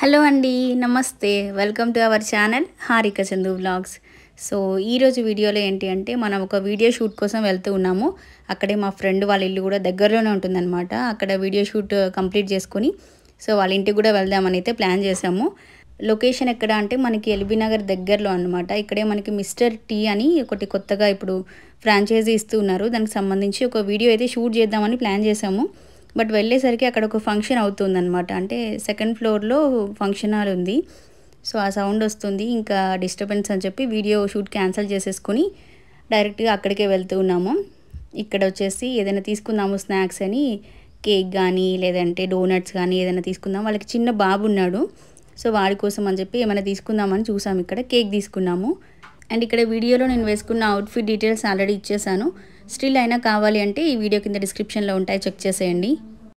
Hello అండి నమస్తే welcome to our channel Harika Chandu vlogs so ఈరోజు వీడియోలో ఏంటి అంటే మనం ఒక వీడియో షూట్ కోసం వెళ్తూ ఉన్నాము అక్కడే మా ఫ్రెండ్ వాళ్ళ ఇల్లు కూడా దగ్గరలోనే ఉంటుందన్నమాట అక్కడ వీడియో షూట్ కంప్లీట్ చేసుకొని సో వాళ్ళ ఇంటికి కూడా వెళ్దామని అయితే ప్లాన్ చేసాము లొకేషన్ ఎక్కడ అంటే మనకి ఎల్బీ నగర్ దగ్గరలో అనమాట ఇక్కడే మనకి మిస్టర్ టీ అని ఒకటి కొత్తగా ఇప్పుడు ఫ్రాంచైజీ ఇస్తూ ఉన్నారు దానికి సంబంధించి ఒక వీడియో అయితే షూట్ చేద్దామని ప్లాన్ చేసాము బట్ వెళ్ళేసరికి అక్కడ ఒక ఫంక్షన్ అవుతుందన్నమాట అంటే సెకండ్ ఫ్లోర్లో ఫంక్షన్ హాల్ ఉంది సో ఆ సౌండ్ వస్తుంది ఇంకా డిస్టర్బెన్స్ అని చెప్పి వీడియో షూట్ క్యాన్సిల్ చేసేసుకొని డైరెక్ట్గా అక్కడికే వెళ్తూ ఉన్నాము ఇక్కడ వచ్చేసి ఏదైనా తీసుకుందాము స్నాక్స్ అని కేక్ కానీ లేదంటే డోనట్స్ కానీ ఏదైనా తీసుకుందాం వాళ్ళకి చిన్న బాబు ఉన్నాడు సో వాడి కోసం అని చెప్పి ఏమైనా తీసుకుందామని చూసాము ఇక్కడ కేక్ తీసుకున్నాము అండ్ ఇక్కడ వీడియోలో నేను వేసుకున్న అవుట్ఫిట్ డీటెయిల్స్ ఆల్రెడీ ఇచ్చేసాను స్టిల్ అయినా కావాలి అంటే ఈ వీడియో కింద డిస్క్రిప్షన్లో ఉంటాయి చెక్ చేసేయండి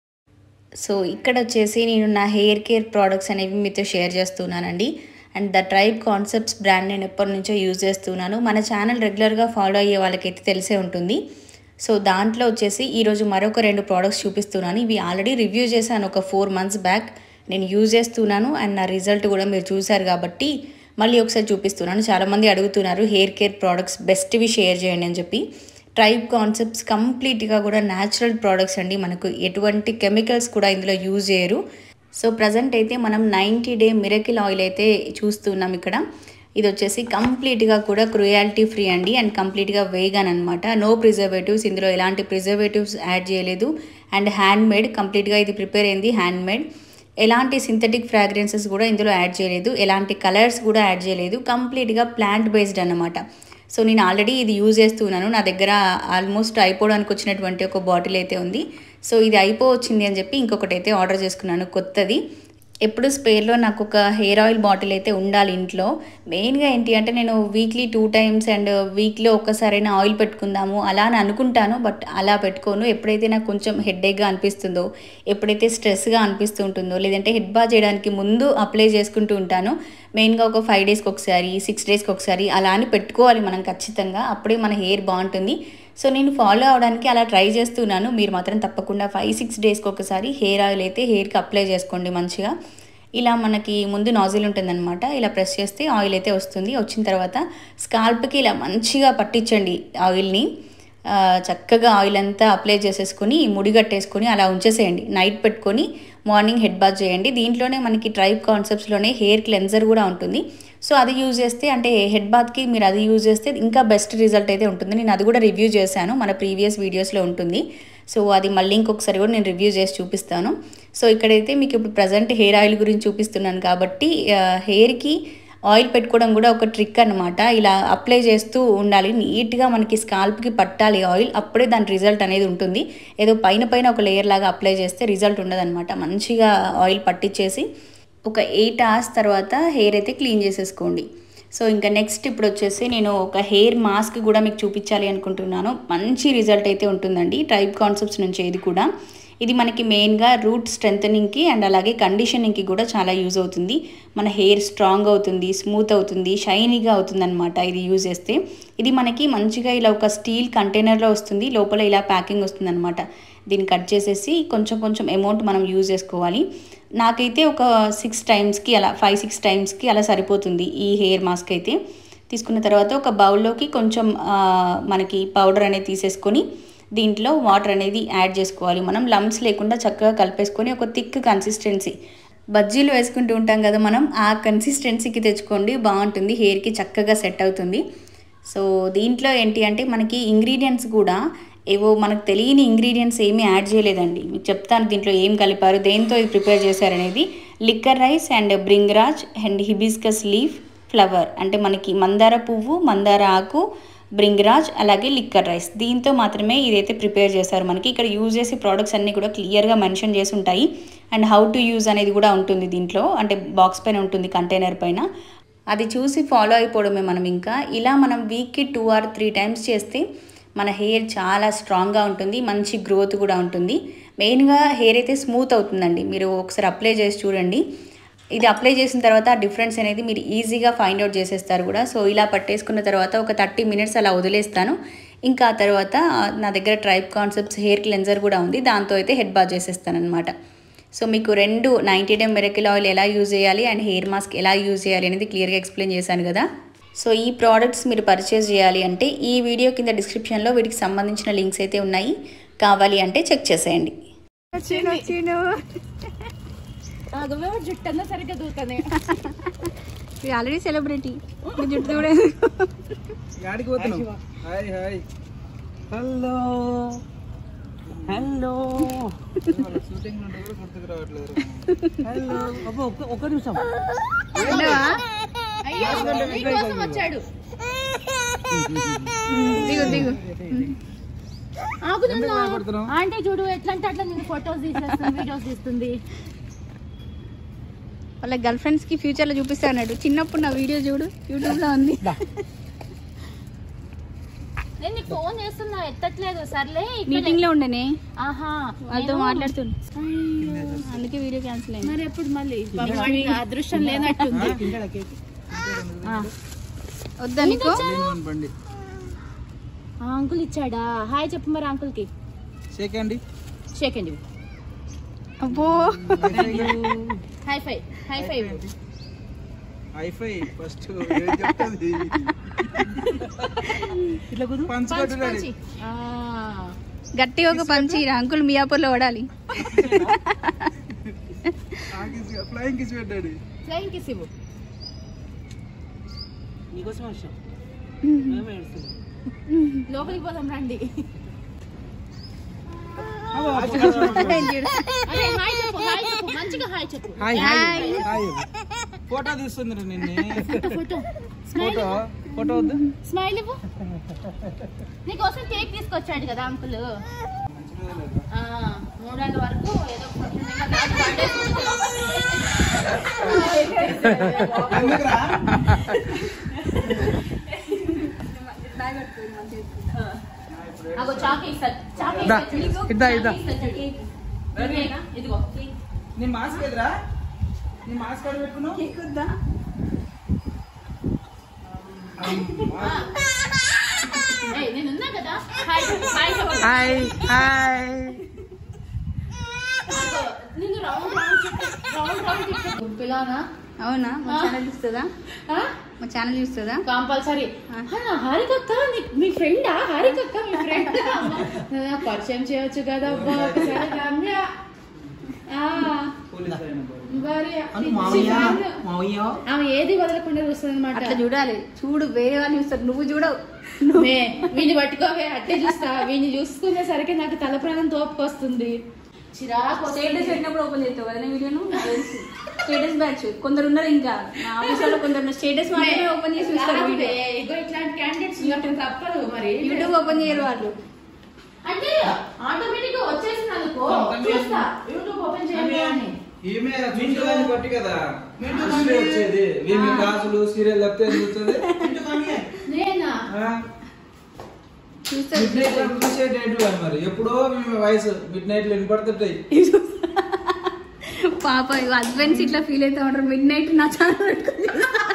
సో ఇక్కడ వచ్చేసి నేను నా హెయిర్ కేర్ ప్రోడక్ట్స్ అనేవి మీతో షేర్ చేస్తున్నానండి and the tribe concepts brand నేను ఎప్పటి నుంచో యూజ్ చేస్తున్నాను మన ఛానల్ రెగ్యులర్గా ఫాలో అయ్యే వాళ్ళకైతే తెలిసే ఉంటుంది సో దాంట్లో వచ్చేసి ఈరోజు మరొక రెండు ప్రోడక్ట్స్ చూపిస్తున్నాను ఇవి ఆల్రెడీ రివ్యూ చేశాను ఒక ఫోర్ మంత్స్ బ్యాక్ నేను యూజ్ చేస్తున్నాను అండ్ నా రిజల్ట్ కూడా మీరు చూశారు కాబట్టి మళ్ళీ ఒకసారి చూపిస్తున్నాను చాలామంది అడుగుతున్నారు హెయిర్ కేర్ ప్రోడక్ట్స్ బెస్ట్వి షేర్ చేయండి అని చెప్పి ట్రైబ్ కాన్సెప్ట్స్ కంప్లీట్గా కూడా న్యాచురల్ ప్రోడక్ట్స్ అండి మనకు ఎటువంటి కెమికల్స్ కూడా ఇందులో యూజ్ చేయరు సో ప్రజెంట్ అయితే మనం నైంటీ డే మిరకిల్ ఆయిల్ అయితే చూస్తున్నాం ఇక్కడ ఇది వచ్చేసి కంప్లీట్గా కూడా క్రుయాలిటీ ఫ్రీ అండి అండ్ కంప్లీట్గా వేగాన్ అనమాట నో ప్రిజర్వేటివ్స్ ఇందులో ఎలాంటి ప్రిజర్వేటివ్స్ యాడ్ చేయలేదు అండ్ హ్యాండ్ మేడ్ కంప్లీట్గా ఇది ప్రిపేర్ అయింది హ్యాండ్ మేడ్ ఎలాంటి సింథటిక్ ఫ్రాగ్రెన్సెస్ కూడా ఇందులో యాడ్ చేయలేదు ఎలాంటి కలర్స్ కూడా యాడ్ చేయలేదు కంప్లీట్గా ప్లాంట్ బేస్డ్ అనమాట సో నేను ఆల్రెడీ ఇది యూజ్ చేస్తున్నాను నా దగ్గర ఆల్మోస్ట్ అయిపోవడానికి వచ్చినటువంటి ఒక బాటిల్ అయితే ఉంది సో ఇది అయిపోవచ్చింది అని చెప్పి ఇంకొకటి అయితే ఆర్డర్ చేసుకున్నాను కొత్తది ఎప్పుడు స్పేర్లో నాకు ఒక హెయిర్ ఆయిల్ బాటిల్ అయితే ఉండాలి ఇంట్లో మెయిన్గా ఏంటి అంటే నేను వీక్లీ టూ టైమ్స్ అండ్ వీక్లో ఒక్కసారైనా ఆయిల్ పెట్టుకుందాము అలా అని అనుకుంటాను బట్ అలా పెట్టుకోను ఎప్పుడైతే నాకు కొంచెం హెడ్ఏక్గా అనిపిస్తుందో ఎప్పుడైతే స్ట్రెస్గా అనిపిస్తూ ఉంటుందో లేదంటే హెడ్ బా చేయడానికి ముందు అప్లై చేసుకుంటూ ఉంటాను మెయిన్గా ఒక ఫైవ్ డేస్కి ఒకసారి సిక్స్ డేస్కి ఒకసారి అలా అని పెట్టుకోవాలి మనం ఖచ్చితంగా అప్పుడే మన హెయిర్ బాగుంటుంది సో నేను ఫాలో అవడానికి అలా ట్రై చేస్తున్నాను మీరు మాత్రం తప్పకుండా ఫైవ్ సిక్స్ డేస్కి ఒకసారి హెయిర్ ఆయిల్ అయితే హెయిర్కి అప్లై చేసుకోండి మంచిగా ఇలా మనకి ముందు నాజిల్ ఉంటుందన్నమాట ఇలా ప్రెస్ చేస్తే ఆయిల్ అయితే వస్తుంది వచ్చిన తర్వాత స్కాల్ప్కి ఇలా మంచిగా పట్టించండి ఆయిల్ని చక్కగా ఆయిల్ అంతా అప్లై చేసేసుకొని ముడి కట్టేసుకొని అలా ఉంచేసేయండి నైట్ పెట్టుకొని మార్నింగ్ హెడ్ బాత్ చేయండి దీంట్లోనే మనకి ట్రైబ్ కాన్సెప్ట్స్లోనే హెయిర్ క్లెన్జర్ కూడా ఉంటుంది సో అది యూజ్ చేస్తే అంటే హెడ్ బాత్కి మీరు అది యూజ్ చేస్తే ఇంకా బెస్ట్ రిజల్ట్ అయితే ఉంటుంది నేను అది కూడా రివ్యూ చేశాను మన ప్రీవియస్ వీడియోస్లో ఉంటుంది సో అది మళ్ళీ ఇంకొకసారి కూడా నేను రివ్యూ చేసి చూపిస్తాను సో ఇక్కడైతే మీకు ఇప్పుడు ప్రజెంట్ హెయిర్ ఆయిల్ గురించి చూపిస్తున్నాను కాబట్టి హెయిర్కి ఆయిల్ పెట్టుకోవడం కూడా ఒక ట్రిక్ అనమాట ఇలా అప్లై చేస్తూ ఉండాలి నీట్గా మనకి స్కాల్ప్కి పట్టాలి ఆయిల్ అప్పుడే దాని రిజల్ట్ అనేది ఉంటుంది ఏదో పైన పైన ఒక లేయర్ లాగా అప్లై చేస్తే రిజల్ట్ ఉండదన్నమాట మంచిగా ఆయిల్ పట్టించేసి ఒక ఎయిట్ అవర్స్ తర్వాత హెయిర్ అయితే క్లీన్ చేసేసుకోండి సో ఇంకా నెక్స్ట్ ఇప్పుడు వచ్చేసి నేను ఒక హెయిర్ మాస్క్ కూడా మీకు చూపించాలి అనుకుంటున్నాను మంచి రిజల్ట్ అయితే ఉంటుందండి ట్రైబ్ కాన్సెప్ట్స్ నుంచి ఇది కూడా ఇది మనకి మెయిన్గా రూట్ స్ట్రెంథనింగ్కి అండ్ అలాగే కండిషనింగ్కి కూడా చాలా యూజ్ అవుతుంది మన హెయిర్ స్ట్రాంగ్ అవుతుంది స్మూత్ అవుతుంది షైనీగా అవుతుంది అనమాట ఇది యూజ్ చేస్తే ఇది మనకి మంచిగా ఇలా ఒక స్టీల్ కంటైనర్లో వస్తుంది లోపల ఇలా ప్యాకింగ్ వస్తుంది అనమాట దీన్ని కట్ చేసేసి కొంచెం కొంచెం అమౌంట్ మనం యూజ్ చేసుకోవాలి నాకైతే ఒక సిక్స్ టైమ్స్కి అలా ఫైవ్ సిక్స్ టైమ్స్కి అలా సరిపోతుంది ఈ హెయిర్ మాస్క్ అయితే తీసుకున్న తర్వాత ఒక బౌల్లోకి కొంచెం మనకి పౌడర్ అనేది తీసేసుకొని దీంట్లో వాటర్ అనేది యాడ్ చేసుకోవాలి మనం లమ్స్ లేకుండా చక్కగా కలిపేసుకొని ఒక థిక్ కన్సిస్టెన్సీ బజ్జీలు వేసుకుంటూ ఉంటాం కదా మనం ఆ కన్సిస్టెన్సీకి తెచ్చుకోండి బాగుంటుంది హెయిర్కి చక్కగా సెట్ అవుతుంది సో దీంట్లో ఏంటి అంటే మనకి ఇంగ్రీడియంట్స్ కూడా ఏవో మనకు తెలియని ఇంగ్రీడియంట్స్ ఏమీ యాడ్ చేయలేదండి మీకు చెప్తాను దీంట్లో ఏం కలిపారు దేంతో ఇది ప్రిపేర్ చేశారనేది liquor rice and bhringraj and hibiscus leaf flower అంటే మనకి మందార పువ్వు మందార ఆకు బ్రింగ్రాజ్ అలాగే లిక్కర్ రైస్ దీంతో మాత్రమే ఇదైతే ప్రిపేర్ చేస్తారు మనకి ఇక్కడ యూజ్ చేసే ప్రోడక్ట్స్ అన్నీ కూడా క్లియర్గా మెన్షన్ చేసి ఉంటాయి అండ్ హౌ టు యూజ్ అనేది కూడా ఉంటుంది దీంట్లో అంటే బాక్స్ పైన ఉంటుంది కంటైనర్ పైన అది చూసి ఫాలో అయిపోవడమే మనం ఇంకా ఇలా మనం వీక్కి టూ ఆర్ త్రీ టైమ్స్ చేస్తే మన హెయిర్ చాలా స్ట్రాంగ్గా ఉంటుంది మంచి గ్రోత్ కూడా ఉంటుంది మెయిన్గా హెయిర్ అయితే స్మూత్ అవుతుందండి మీరు ఒకసారి అప్లై చేసి చూడండి ఇది అప్లై చేసిన తర్వాత ఆ డిఫరెన్స్ అనేది మీరు ఈజీగా ఫైండ్ అవుట్ చేసేస్తారు కూడా సో ఇలా పట్టేసుకున్న తర్వాత ఒక థర్టీ మినిట్స్ అలా వదిలేస్తాను ఇంకా ఆ తర్వాత నా దగ్గర ట్రైబ్ కాన్సెప్ట్స్ హెయిర్ క్లెన్జర్ కూడా ఉంది దాంతో అయితే హెడ్ బాత్ చేసేస్తాను అనమాట సో మీకు రెండు నైంటీ డే మిరకిల్ ఆయిల్ ఎలా యూజ్ చేయాలి అండ్ హెయిర్ మాస్క్ ఎలా యూజ్ చేయాలి అనేది క్లియర్గా ఎక్స్ప్లెయిన్ చేశాను కదా సో ఈ ప్రోడక్ట్స్ మీరు పర్చేస్ చేయాలి అంటే ఈ వీడియో కింద డిస్క్రిప్షన్లో వీటికి సంబంధించిన లింక్స్ అయితే ఉన్నాయి కావాలి అంటే చెక్ చేసేయండి జుట్టు అన్నా సరిగ్గా దూకనే ఆల్రెడీ సెలబ్రిటీ జుట్టు కూడా గాడికి పోతున్నాం hi hi hello hello shooting నుండి కూడా గుర్తుకు రావట్లేదు హలో అబ్బో ఒక్క ఒక్క నిమిషం అయ్యో నీకోసం వచ్చాడు దిగు దిగు ఆగుతుందా భయపడుతున్నావు? అంటే చూడు ఎట్లా అంటే అట్లా నేను ఫొటోస్ తీసేస్తుంది వీడియోస్ తీస్తుంది వాళ్ళ గర్ల్ ఫ్రెండ్స్ కి ఫ్యూచర్ లో చూపిస్తా అన్నాడు చిన్నప్పుడు నా వీడియో చూడు యూట్యూబ్ లో ఉంది నేను నీకు ఫోన్ చేస్తున్నా ఎత్తట్లేదు సర్లే ఇక్కడ- మీటింగ్ లో ఉండనే ఆహా వాళ్ళతో నేను- మాట్లాడుతున్నా అయ్యో. అందుకే వీడియో క్యాన్సిల్ అయింది మరి ఎప్పుడు మళ్ళీ వాడికి అదృష్టం లేనట్టుంది ఆ. వద్దా నీకు బండి ఆ అంకుల్ ఇచ్చాడా హాయ్ చెప్పు మరి అంకుల్ కి షేక్ అండి షేక్ అండి అబ్బో high five high five high five first చెప్తుంది ఇట్లా కుదు పంచ్ పంచి కొట్టుడాడి పంచి ఆ. గట్టిగా ఒక పంచి అంకుల్ మియాపూర్లో పడాలి ఫ్లయింగ్ కిస్ పెట్టాడు ఫ్లయింగ్ కిస్ ఇవ్వు నీకోసం వచ్చాం లోపలికి పోదాం రండి చూడు. అరే హాయ్ చెప్పు హాయ్ చెప్పు మంచిగా హాయ్ చెప్పు హాయ్ హాయ్ హాయ్ ఫోటో తీస్తుంది నిన్ను photo photo smile photo photo వద్దు స్మైల్ ఇవ్వు నీకోసం కేక్ తీసుకొచ్చాడు కదా అంకుల్ మూడేళ్ళ వరకు ఏదో కొంచెం ఇంకా కాదు, birthday అగో చాకీ ఇస్తాడు చాకీ దా, ఇస్తాడు చూడు. ఇద్దా, ఇద్దా. చాకీ ఇస్తాడు చూడు. నువ్వేనా? ఇదిగో నీ మాస్క్ ఎదురా నీ మాస్క్ కూడా పెట్టుకున్నావు ఏయ్, నేను ఉన్నా కదా హాయ్ చెప్పు, హాయ్ చెప్పు. హాయ్ హాయ్ అగో, నిన్ను రౌండ్ రౌండ్ చుట్టూ రౌండ్ రౌండ్ తిప్పి గుంపిలానా అవునా మా ఆ. ఛానల్ చూస్తుందా మా ఛానల్ చూస్తుందా కంపల్సరీ ఆ. హారికక్క నీ- మీ ఫ్రెండా హారికక్క మీ ఫ్రెండ్ పరిచయం చేయొచ్చు కదా అబ్బా ఒకసారి రమ్య ఆ, భార్య. పిచ్చి ఫ్రెండ్. మావయ్య ఆమె ఏది వదలకుండా చూస్తుంది అట్లా అనమాట చూడాలి చూడు వేరే వాళ్ళు చూస్తారు నువ్వు చూడవు వీడిని పట్టుకోవే అట్టే చూస్తా వీడిని చూసుకునేసరికి నాకు తల ప్రాణం తోపుకొస్తుంది చిరాకు వస్తుంది. స్టేటస్ పెట్టినప్పుడు ఓపెన్ చేస్తావు కదా వీడియోను స్టేటస్ బ్యాచ్ కొందరు ఉన్నారు ఇంకా మా ఆఫీస్ లో కొందరు స్టేటస్ మాత్రమే ఓపెన్ చేసి చూస్తారు వీడియో ఆమె, ఇగో ఇట్లాంటి క్యాండిడేట్స్ ఉన్నట్టు తప్పదు మరి యూట్యూబ్ ఓపెన్ చేయరు వాళ్ళు అంటే ఆటోమేటిక్ గా వచ్చేసింది అనుకో చూస్తా యూట్యూబ్ ఓపెన్ చేయండి అని ఈమె చూసేదాన్ని బట్టి కదా చూసే వచ్చేది వీమి గాజులు సీరియల్ తప్పితే ఏం చూస్తుంది నేనా చూస్తారు మిడ్ నైట్ చూసే డేట్ కాదు మరి ఎప్పుడో మేము వయసు మిడ్ నైట్ వినపడుతుంటాయి పాప హస్బెండ్స్ ఇట్లా ఫీల్ అవుతా ఉంటారు మిడ్ నైట్ నా ఛానల్ పెట్టుకొని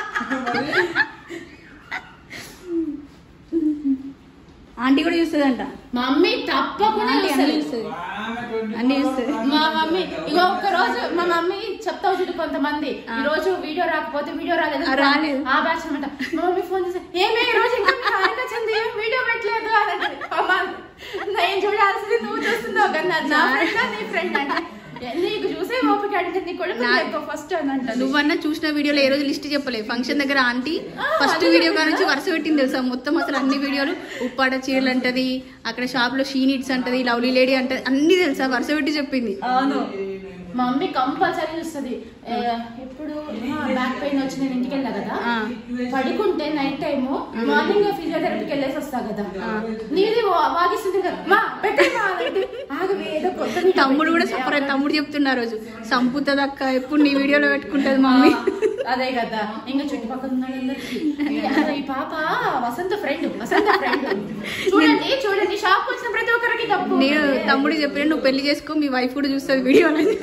ఆంటీ కూడా చూస్తుందంట మమ్మీ తప్పకుండా ఆంటీ అన్ని చూస్తది. చూస్తుంది అన్ని చూస్తుంది మా మమ్మీ ఇగో ఒక్క రోజు మా మమ్మీ చెప్తా చూడు కొంతమంది ఆ. ఈ రోజు వీడియో రాకపోతే వీడియో రాలేదు ఆ, రాలేదు. ఆ బ్యాచ్ అనమాట మా మమ్మీ ఫోన్ చేసి ఏమే ఈ రోజు ఇంకా మీ హారిక చంద్ ఏం వీడియో పెట్టలేదు అని అంటది. అమ్మా, నేను చూడాల్సింది నువ్వు చూస్తున్నావు కదా నా ఫ్రెండ్ నీ ఫ్రెండ్ అంటే నీకు చూసే ఓపిక అంటే నీ కొడుకు నా- ఎక్కువ ఫస్ట్ అని అంటది నువ్వన్నా చూసిన వీడియోలో ఏ రోజు లిస్ట్ చెప్పలేదు ఫంక్షన్ దగ్గర ఆంటీ ఆ, ఫస్ట్ అదే వీడియో కదా. కానుంచి వరుస పెట్టింది తెలుసా మొత్తం అసలు అన్ని వీడియోలు ఉప్పాడ చీరలు అంటది అక్కడ షాప్ లో షీ నీడ్స్ అంటది లవ్లీ లేడీ అంటది అన్ని తెలుసా వరుస పెట్టి చెప్పింది అవును మా మమ్మీ కంపల్సరీ చూస్తుంది ఎప్పుడు బ్యాక్ పెయిన్ వచ్చి నేను ఇంటికి వెళ్ళా కదా ఆ. పడుకుంటే నైట్ టైమ్ మార్నింగ్ ఫిజియోథెరపీకి వెళ్ళేసి వస్తా కదా నీది వా- వాగిస్తుంది కదా మా పెట్టమ్మా అంటే, ఆగవే ఏదో కొత్త నీ తమ్ముడు కూడా సూపర్ తమ్ముడు చెప్తున్నా రోజు సంపుతుంది అక్క ఎప్పుడు నీ వీడియోలో పెట్టుకుంటది మమ్మీ అదే కదా ఇంకా చుట్టుపక్కల ఉన్న వాళ్ళందరికీ, "అరే, ఈ పాప వసంత ఫ్రెండ్ వసంత ఫ్రెండ్ చూడండి చూడండి షాప్ వచ్చిన ప్రతి ఒక్కరికి డబ్బు నేను తమ్ముడు చెప్పిన నువ్వు పెళ్లి చేసుకో మీ వైఫ్ కూడా చూస్తుంది వీడియో అనేది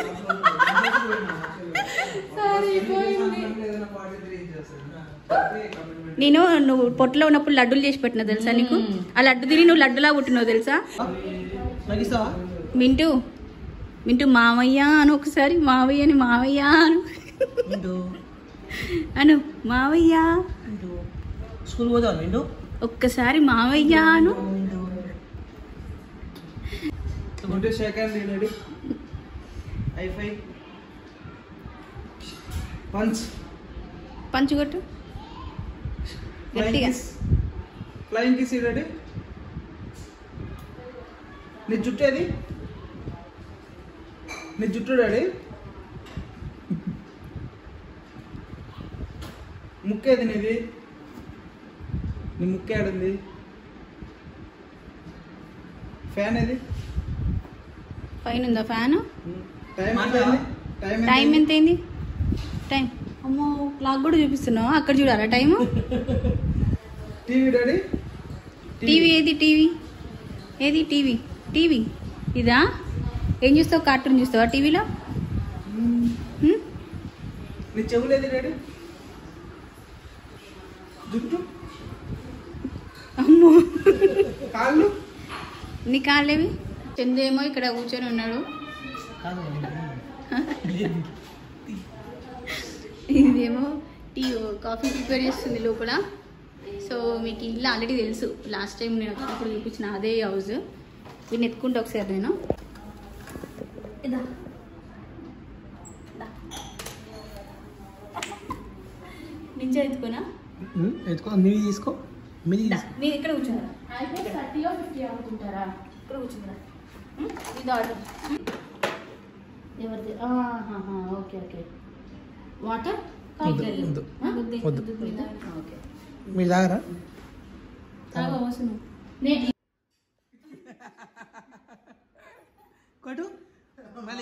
సరిపోయింది. నేను నువ్వు పొట్టలో ఉన్నప్పుడు లడ్డూలు చేసి పెట్టిన తెలుసా నీకు ఆ లడ్డు తిని నువ్వు లడ్డులా పుట్టినావు తెలుసా మింటూ వింటూ మావయ్య అను ఒకసారి మావయ్యని మావయ్య అను వింటూ అను మావయ్య వింటూ స్కూల్ పోతాను వింటూ ఒక్కసారి మావయ్య అను వింటూ ఉంటే second ready high five punch punch కొట్టు గట్టిగా ఫ్లయింగ్ కిస్ రెడీ నీ జుట్టు ఏది నీ జుట్టు డాడీ ముక్కేది నీది నీ ముక్కు ఏడుంది ఫ్యాన్ ఏది పైన ఉందా ఫ్యాన్ టైం ఎంత అయింది? టైం ఎంత టైం అయింది? ఎంత అయింది అమ్మో క్లాక్ కూడా చూపిస్తున్నావా అక్కడ చూడాలా టైము టీవీ డాడీ టీవీ ఏది టీవీ ఏది టీవీ టీవీ ఇదా ఏం చూస్తావు కార్టూన్ చూస్తావా టీవీలో హ్మ్? నీ చెవులేది డాడీ జుట్టు అమ్మో కాళ్ళు నీ కాళ్ళేవి చందు ఏమో ఇక్కడ కూర్చొని ఉన్నాడు కాదు ఇదేమో టీ కాఫీ ప్రిపేర్ చేస్తుంది లోపల సో మీకు ఇల్లు ఆల్రెడీ తెలుసు లాస్ట్ టైం నేను వచ్చినప్పుడు చూపించిన అదే హౌస్ వీడిని ఎత్తుకుంటా ఒకసారి నేను ఇదా నింజా ఎత్తుకోనా ఎత్తుకో మీది తీసుకో మీది దా, తీసుకో మీరు ఇక్కడ కూర్చున్నారా అయితే థర్టీయో ఫిఫ్టీ అనుకుంటారా ఇక్కడ కూర్చున్నారా ఉమ్, ఇది ఆర్డర్ ఎవరిది ఆహాహా, ఓకే ఓకే వాటర్ వద్దు, వద్దు. వద్దు. ఓకే మీరు తాగరా తాగు అవసరం నేను కొట్టు మళ్ళీ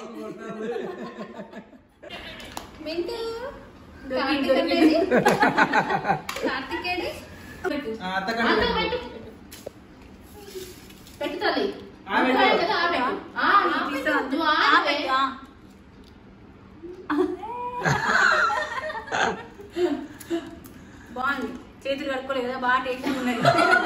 మింటూ దొరికింది, కార్తికేడి పెట్టు ఆ, అత్తకంటే అంతా పెట్టు. పెట్టు పెట్టు తల్లి ఆ పెట్టు. నువ్వు కదా, ఆ పెట్టు. ఆ, ఆ పెట్టు. నువ్వు ఆ ఆ పెట్టు. పెట్టు, ఆ. బాగుంది చేతులు కడుక్కోలేదు కదా బాగా టేస్ట్ ఉన్నది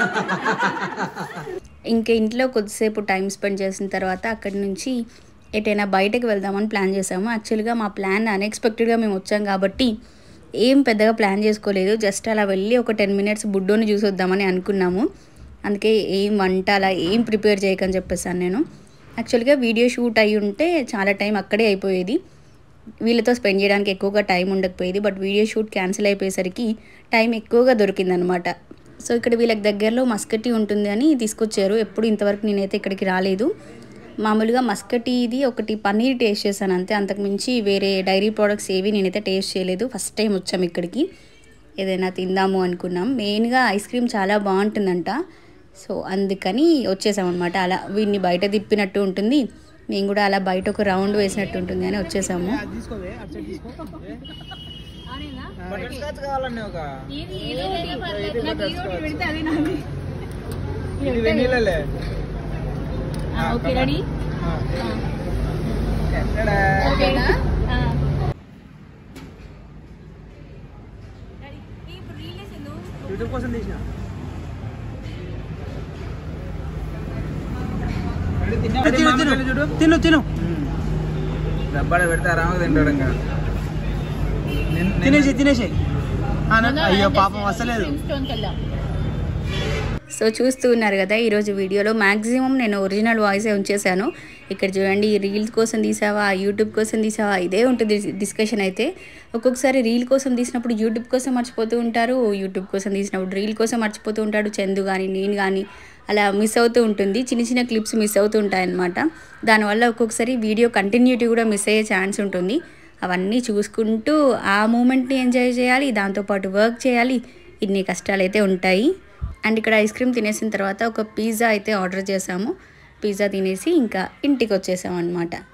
ఇంకా ఇంట్లో కొద్దిసేపు టైం స్పెండ్ చేసిన తర్వాత అక్కడి నుంచి ఎటైనా బయటకు వెళ్దామని ప్లాన్ చేసాము యాక్చువల్గా మా ప్లాన్ అన్ఎక్స్పెక్టెడ్గా మేము వచ్చాం కాబట్టి ఏం పెద్దగా ప్లాన్ చేసుకోలేదు జస్ట్ అలా వెళ్ళి ఒక టెన్ మినిట్స్ బుడ్డోని చూసి వద్దామని అనుకున్నాము అందుకే ఏం వంట అలా ఏం ప్రిపేర్ చేయకని చెప్పేసాను నేను యాక్చువల్గా వీడియో షూట్ అయి ఉంటే చాలా టైం అక్కడే అయిపోయేది వీళ్ళతో స్పెండ్ చేయడానికి ఎక్కువగా టైం ఉండకపోయేది బట్ వీడియో షూట్ క్యాన్సిల్ అయిపోయేసరికి టైం ఎక్కువగా దొరికిందనమాట సో ఇక్కడ వీళ్ళకి దగ్గరలో మస్కటి ఉంటుంది అని తీసుకొచ్చారు ఎప్పుడు ఇంతవరకు నేనైతే ఇక్కడికి రాలేదు మామూలుగా మస్కటి ఇది ఒకటి పన్నీర్ టేస్ట్ చేశాను అంతే అంతకుమించి వేరే డైరీ ప్రోడక్ట్స్ ఏవి నేనైతే టేస్ట్ చేయలేదు ఫస్ట్ టైం వచ్చాము ఇక్కడికి ఏదైనా తిందాము అనుకున్నాం మెయిన్గా ఐస్ క్రీమ్ చాలా బాగుంటుందంట సో అందుకని వచ్చేసామన్నమాట అలా వీడిని బయట తిప్పినట్టు ఉంటుంది మేము కూడా అలా బయట ఒక రౌండ్ వేసినట్టు ఉంటుంది అని వచ్చేసాము అది తీసుకోవే అటు సైడ్ తీసుకో బటర్ స్కాచ్ కావాలండి ఒక ఇది వెనీలలే ఓకే రెడీ ఎక్కడా? యూట్యూబ్ కోసం తీసిన రెడీ తిన్నావా? తిను మామ తిను పెళ్ళి చూడు తిను తిను డబ్బాలో పెడితే ఆరామగా తింటాడు ఇంకా నిన్న- తినేసి తినేసి అయ్యో పాపం వస్తలేదు స్టోన్కి వెళ్ళాం సో చూస్తూ ఉన్నారు కదా ఈరోజు వీడియోలో మ్యాక్సిమం నేను ఒరిజినల్ వాయిసే ఉంచేశాను ఇక్కడ చూడండి ఈ రీల్స్ కోసం తీసావా యూట్యూబ్ కోసం తీసావా ఇదే ఉంటుంది డిస్కషన్ అయితే ఒక్కొక్కసారి రీల్ కోసం తీసినప్పుడు యూట్యూబ్ కోసం మర్చిపోతూ ఉంటారు యూట్యూబ్ కోసం తీసినప్పుడు రీల్ కోసం మర్చిపోతూ ఉంటాడు చందు కానీ నేను కానీ అలా మిస్ అవుతూ ఉంటుంది చిన్న చిన్న క్లిప్స్ మిస్ అవుతూ ఉంటాయన్నమాట దానివల్ల ఒక్కొక్కసారి వీడియో కంటిన్యూటీ కూడా మిస్ అయ్యే ఛాన్స్ ఉంటుంది అవన్నీ చూసుకుంటూ ఆ మూమెంట్ని ఎంజాయ్ చేయాలి దాంతోపాటు వర్క్ చేయాలి ఇన్ని కష్టాలు అయితే ఉంటాయి అండ్ ఇక్కడ ఐస్ క్రీమ్ తినేసిన తర్వాత ఒక పిజ్జా అయితే ఆర్డర్ చేసాము పిజ్జా తినేసి ఇంకా ఇంటికి వచ్చేసాం అనమాట